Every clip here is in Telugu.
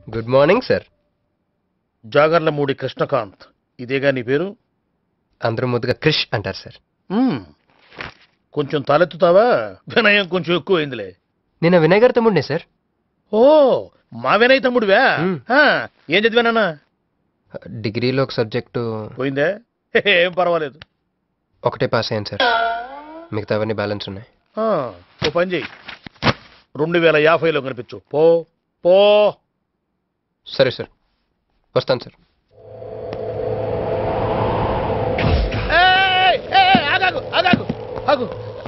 Good morning sir Jagarlamudi Krishnakanth ఇదేగా నీ పేరు అందరూ ముద్దుగా క్రిష్ అంటారు సార్ మ్మ్. కొంచెం తలెత్తుతావా వినయం కొంచెం ఎక్కువైందిలే నేను వినయ్ గారి తమ్ముడినే సార్ ఓ మా వినయ్ తమ్ముడివా మ్మ్. ఆ, ఏం చదివానన్నా డిగ్రీలో ఒక సబ్జెక్టు పోయిందే ఏం పర్వాలేదు ఒకటే పాస్ అయ్యాను సార్ మిగతావన్నీ బ్యాలెన్స్ ఉన్నాయి ఆ, ఓ పని చెయ్యి రెండు వేల యాభైలో కనిపించు పో పో సరే సార్ వస్తాను సార్ ఏయ్, ఏయ్, ఆగాగు ఆగాగు ఆగు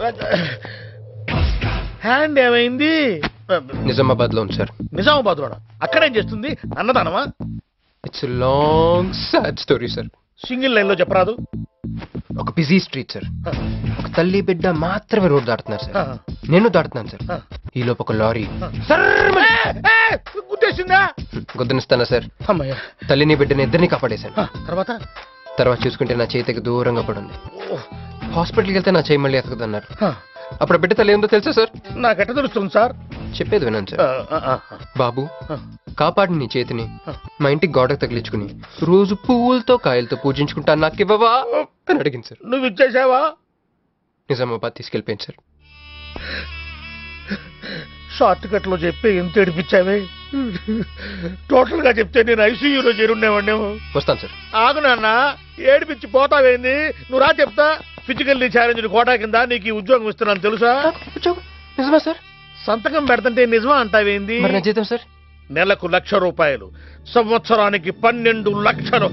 హ్యాండ్ ఏమైంది నిజామాబాద్లో ఉంది సార్ నిజామాబాద్ లోనా అక్కడేం చేస్తుంది అన్నదానమా it's long sad story sir single line లో చెప్పరాదు ఒక బిజీ స్ట్రీట్ సార్ ఒక తల్లి బిడ్డ మాత్రమే రోడ్ దాటుతున్నారు సార్ నేను దాటుతున్నాను సార్ ఈ లోపు ఒక లారీ ఏయ్, గుద్దేసిందా గుద్దనిస్తానా సార్ అమ్మయ్య తల్లిని బిడ్డని ఇద్దరిని కాపాడేశాను ఆ, తర్వాత తర్వాత చూసుకుంటే నా చేతికి దూరంగా పడుంది ఓ, హాస్పిటల్కి వెళ్తే నా చేయి మళ్ళీ ఎతకదన్నారు ఆ, అప్పుడు ఆ బిడ్డ తల్లి ఏందో తెలుసా సార్ నాకెట్ట తెలుస్తుంది సార్ చెప్పేది వినండి సార్ ఆ, ఆ, ఆ, బాబు ఆ. కాపాడి నీ చేతిని ఆ. మా ఇంటికి గోడకు తగిలించుకుని రోజు పువ్వులతో కాయలతో పూజించుకుంటా నాకు ఇవ్వవా అని అడిగింది సార్ నువ్వు ఇచ్చేసావా నిజామాబాద్ తీసుకెళ్ళిపోయింది సార్ షార్ట్ కట్ లో చెప్పి ఎంత ఏడిపించావే టోటల్ గా చెప్తే నేను ఐసీయూలో చేరుండేవాడినేమో వస్తాను సార్ ఆగు నాన్న ఏడిపించి పోతావేంది నువ్వు రా చెప్తా ఫిజికల్లీ ఛాలెంజ్ కోటా కింద నీకు ఈ ఉద్యోగం ఇస్తున్నాను తెలుసా ఉద్యోగం నిజమా సార్ సంతకం పెడుతుంటే నిజమా అంటావేంది మరి నా జీతం సార్ నెలకు లక్ష రూపాయలు సంవత్సరానికి పన్నెండు లక్షలు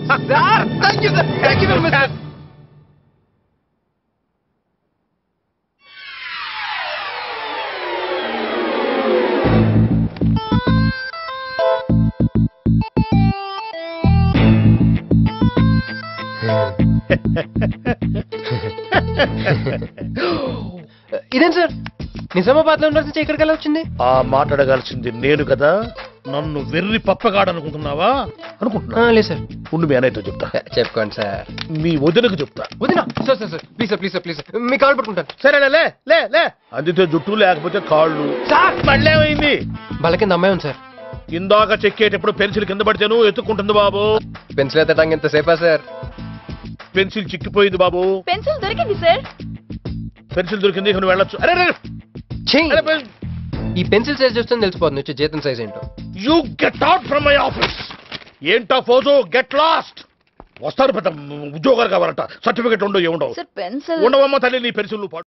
ఇదేం సార్ నిజామాబాద్ లో ఉండాల్సి ఇక్కడికి ఎలా వచ్చింది ఆ మాట్లాడగాల్సింది నేను కదా నన్ను వెర్రి పప్పగాడనుకుంటున్నావా అనుకుంటున్నా ఆ, లేదు సార్ ఉండు మీ అన్నయ్యతో చెప్తా చెప్పుకోండి సార్ మీ వదినకు చెప్తా వదినా sir sir sir please sir please sir please sir మీ కాల్ పట్టుకుంటాను సరేలే లే లే లే అందితే జుట్టు లేకపోతే కాళ్ళు సార్ మళ్ళీ ఏమైంది వాళ్ళ కింద అమ్మాయి ఉంది సార్ ఇందాక చెక్కేటప్పుడు పెన్సిల్ కింద పడితేను ఎత్తుకుంటుంది బాబు పెన్సిల్ ఎత్తడానికి ఎంతసేపా సార్ పెన్సిల్ చిక్కిపోయింది బాబు పెన్సిల్ దొరికింది సార్ పెన్సిల్ దొరికింది ఇక నువ్వు వెళ్ళొచ్చు అరే చెయ్యి అరే ఈ పెన్సిల్ సైజ్ చూస్తే తెలిసిపోతుంది వచ్చే జీతం సైజ్ ఏంటో you get out from my office ఏంటా ఫోజో గెట్ లాస్ట్ వస్తారు పెద్ద ఉద్యోగాలు కావాలంట సర్టిఫికెట్ ఉండవు ఏముండవు సార్ పెన్సిల్ ఉండవమ్మ తల్లి నీ పెన్సిల్